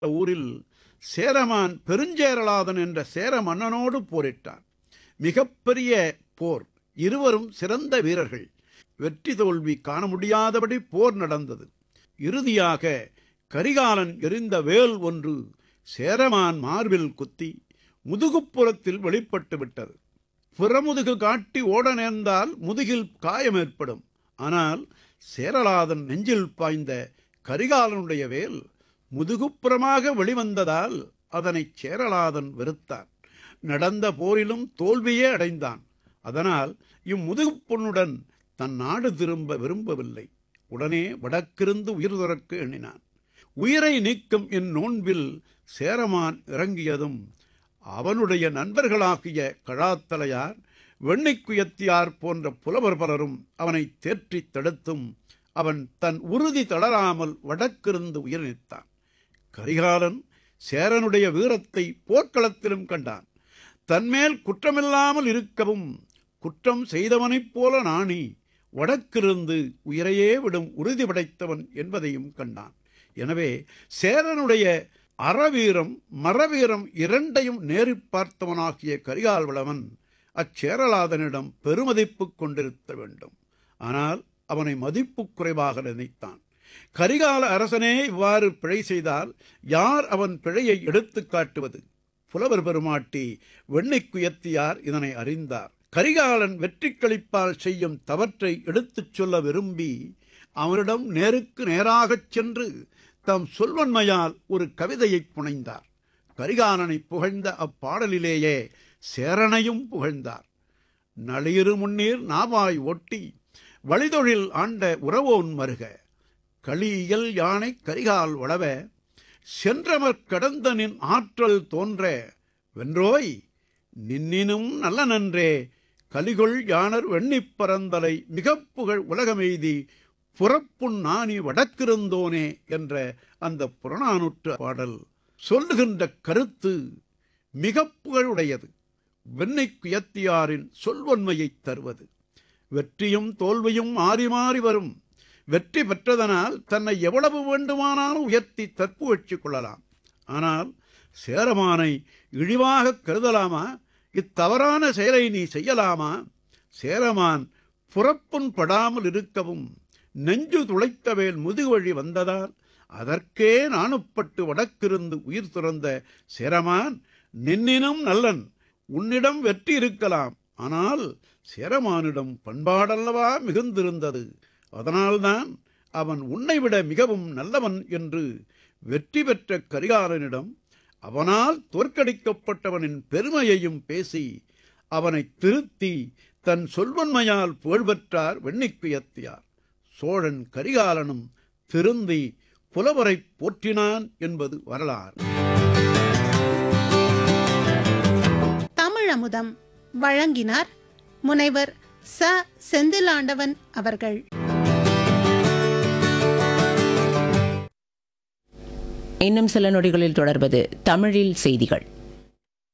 ஊரில் சேரமான் பெருஞ்சேரலாதன் என்ற சேர மன்னனோடு போரிட்டான் மிகப்பெரிய போர் இருவரும் சிறந்த வீரர்கள் வெற்றி தோல்வி காண முடியாதபடி போர் நடந்தது இறுதியாக கரிகாலன் எறிந்த வேல் ஒன்று சேரமான் மார்பில் குத்தி முதுகுப்புறத்தில் வெளிப்பட்டு விட்டது புறமுதுகு காட்டி ஓட நேர்ந்தால் முதுகில் காயம் ஏற்படும் ஆனால் சேரலாதன் நெஞ்சில் பாய்ந்த கரிகாலனுடைய வேல் முதுகுப்புறமாக வெளிவந்ததால் அதனை சேரலாதன் வெறுத்தான் நடந்த போரிலும் தோல்வியே அடைந்தான் அதனால் இம்முதுகுப் பொண்ணுடன் தன் நாடு திரும்ப விரும்பவில்லை உடனே வடக்கிருந்து உயிர் துறக்க எண்ணினான் உயிரை நீக்கும் என் நோன்பில் சேரமான் இறங்கியதும் அவனுடைய நண்பர்களாகிய கழாத்தலையார் வெண்ணைக்குயத்தியார் போன்ற புலவர் பலரும் அவனை தேற்றித் தடுத்தும் அவன் தன் உறுதி தளராமல் வடக்கிருந்து உயிர் நீத்தான் கரிகாலன் சேரனுடைய வீரத்தை போர்க்களத்திலும் கண்டான் தன்மேல் குற்றமில்லாமல் இருக்கவும் குற்றம் செய்தவனைப் போல நாணி வடக்கிருந்து உயிரையே விடும் உறுதி படைத்தவன் என்பதையும் கண்டான் எனவே சேரனுடைய அறவீரம் மரவீரம் இரண்டையும் நேரில் பார்த்தவனாகிய கரிகால் வளவன் அச்சேரலாதனிடம் பெருமதிப்பு கொண்டிருக்க வேண்டும் ஆனால் அவனை மதிப்பு குறைவாக நினைத்தான் கரிகால அரசனே இவ்வாறு பிழை செய்தால் யார் அவன் பிழையை எடுத்துக் காட்டுவது புலவர் பெருமாட்டி வெண்ணைக்குயத்தியார் இதனை அறிந்தார் கரிகாலன் வெற்றி களிப்பால் செய்யும் தவற்றை எடுத்துச் சொல்ல விரும்பி அவனிடம் நேருக்கு நேராகச் சென்று தம் சொல்வன்மையால் ஒரு கவிதையைப் புனைந்தார் கரிகாலனை புகழ்ந்த அப்பாடலிலேயே சேரனையும் புகழ்ந்தார் நளிரு முன்னீர் நாவாய் ஒட்டி வழிதொழில் ஆண்ட உறவோன் மருக களியியல் யானை கரிகால் வளவ சென்றமர் கடந்த நின் ஆற்றல் தோன்ற வென்றோய் நின்னினும் நல்ல நன்றே கலிகொள் யானர் வெண்ணிப் பரந்தலை மிகப் புகழ் உலகமெய்தி புறப்புண் நாணி வடக்கிருந்தோனே என்ற அந்த புறநானூற்று பாடல் சொல்லுகின்ற கருத்து மிகப் புகழுடையது வெண்ணைக்குயத்தியாரின் சொல்வன்மையைத் தருவது வெற்றியும் தோல்வியும் மாறி மாறி வரும் வெற்றி பெற்றதனால் தன்னை எவ்வளவு வேண்டுமானாலும் உயர்த்தி தற்புகழ்ச்சிக் கொள்ளலாம் ஆனால் சேரமானை இழிவாக கருதலாமா இத்தவறான செயலை நீ செய்யலாமா சேரமான் புறப்புண் படாமல் இருக்கவும் நெஞ்சு துளைத்தவேல் முதுகுவழி வந்ததால் அதற்கே நாணுப்பட்டு வடக்கிருந்து உயிர் துறந்த சேரமான் நின்னினும் நல்லன் உன்னிடம் வெற்றி இருக்கலாம் ஆனால் சேரமானிடம் பண்பாடல்லவா மிகுந்திருந்தது அதனால்தான் அவன் உன்னை விட மிகவும் நல்லவன் என்று வெற்றி பெற்ற கரிகாலனிடம் அவனால் தோற்கடிக்கப்பட்டவனின் பெருமையையும் பேசி அவனை திருத்தி தன் சொல்வன்மையால் புகழ்பெற்றார் வெண்ணிக்குயத்தியார் சோழன் கரிகாலனும் திருந்தி புலவரைப் போற்றினான் என்பது வரலாறு தமிழமுதம் வழங்கினார் முனைவர் ச செந்திலாண்டவன் அவர்கள் இன்னும் சில நொடிகளில் தொடர்வது தமிழில் செய்திகள்